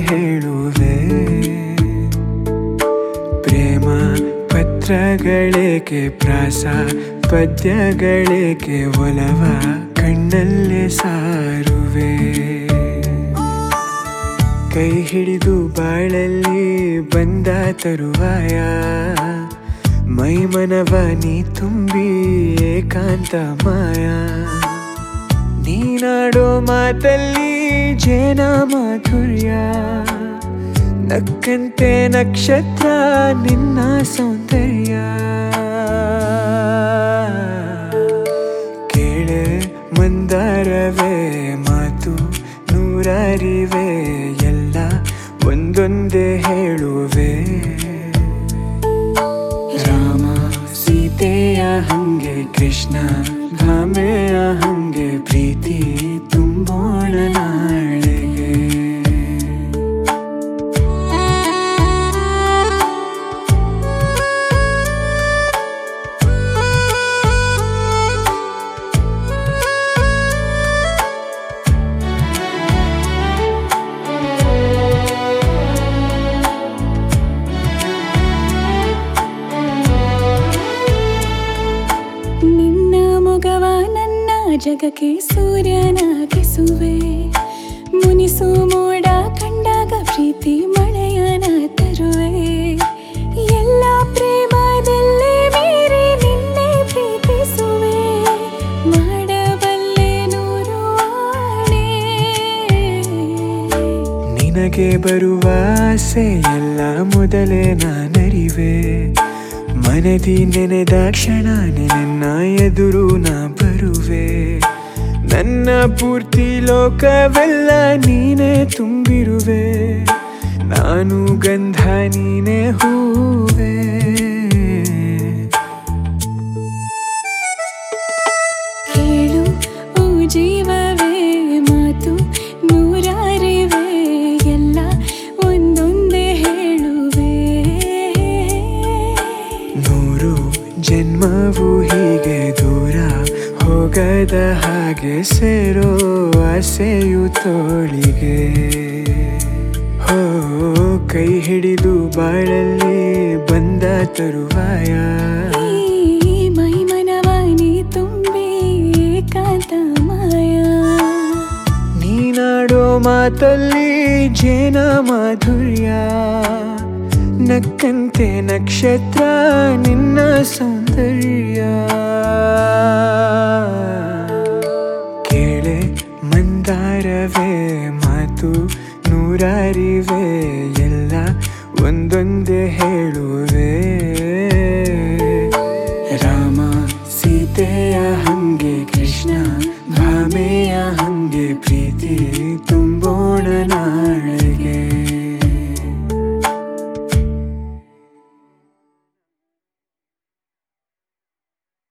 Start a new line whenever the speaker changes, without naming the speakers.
ಹೇಳುವೆ ಪ್ರೇಮ ಪತ್ರಗಳೇಕೆ ಪ್ರಾಸ ಪದ್ಯಗಳೇಕೆ ಒಲವ ಕಣ್ಣಲ್ಲೇ ಸಾರುವೆ ಕೈ ಹಿಡಿದು ಬಾಳಲ್ಲಿ ಬಂದ ತರುವಾಯ ಮೈ ಮನವ ನೀ ತುಂಬಿ ಏಕಾಂತ ಮಾಯ ನೀನಾಡೋ ಮಾತಲ್ಲಿ ಜೇನ ಮಾಧುರ್ಯ ನಕ್ಕಂತೆ ನಕ್ಷತ್ರ ನಿನ್ನ ಸೌಂದರ್ಯ ಕೇಳೆ ಮಂದಾರವೇ ಮಾತು ನೂರಾರಿವೆ ಎಲ್ಲ ಒಂದೊಂದೇ ಹೇಳುವೆ ರಾಮ ಸೀತೆಯ ಹಂಗೆ ಕೃಷ್ಣ ಭಾಮೆಯ ಹಂಗೆ ಪ್ರೀತಿ ತುಂಬೋಣ ನಾಳೆಗೆ
ನಿನ್ನ ಮೊಗವ ನನ್ನ ಜಗಕ್ಕೆ ಸೂರ್ಯನಾಗಿಸುವೆ ಮುನಿಸು ಮೋಡ ಕಂಡಾಗ ಪ್ರೀತಿ ಮಳೆಯನ ತರುವೆ ಎಲ್ಲ ಪ್ರೇಮದಲ್ಲೇ ಮೀರಿ ನಿನ್ನೆ ಪ್ರೀತಿಸುವೆ ಮಾಡಬಲ್ಲೆ ನೂರು ಆಣೆ
ನಿನಗೆ ಬರುವ ಆಸೆ ಎಲ್ಲ ಮೊದಲೇ ನಾನರಿವೆ ಮನದಿ ನೆನೆದ ಕ್ಷಣ ನಿನ್ನ ಎದುರು ನಾ ಬರುವೆ ನನ್ನ ಪೂರ್ತಿ ಲೋಕವೆಲ್ಲ ನೀನೇ ತುಂಬಿರುವೆ ನಾನು ಗಂಧ ನೀನೇ ಹೂವೆ
ಕೇಳು ಓ ಜೀವವೇ ಮಾತು ನೂರಾರಿವೆ ಎಲ್ಲ ಒಂದೊಂದೇ ಹೇಳುವೆ
ನೂರು ಜನ್ಮವು ಹೀಗೆ ದೂರ ಹೋಗದ ಹಾಗೆ ಸೇರೋ ಆಸೆಯು ತೋಳಿಗೆ ಹೋ ಕೈ ಹಿಡಿದು ಬಾಳಲ್ಲಿ ಬಂದ ತರುವಾಯ
ಈ ಮೈ ಮನವ ನೀ ತುಂಬಿ ಏಕಾಂತ ಮಾಯ
ನೀನಾಡೋ ಮಾತಲ್ಲಿ ಜೇನ ಮಾಧುರ್ಯ ನಕ್ಕಂತೆ ನಕ್ಷತ್ರ ನಿನ್ನ ಸೌಂದರ್ಯ ಕೇಳೆ ಮಂದಾರವೇ ಮಾತು ನೂರಾರಿವೆ ಎಲ್ಲ ಒಂದೊಂದೇ ಹೇಳುವೆ ರಾಮ ಸೀತೆಯ ಹಂಗೆ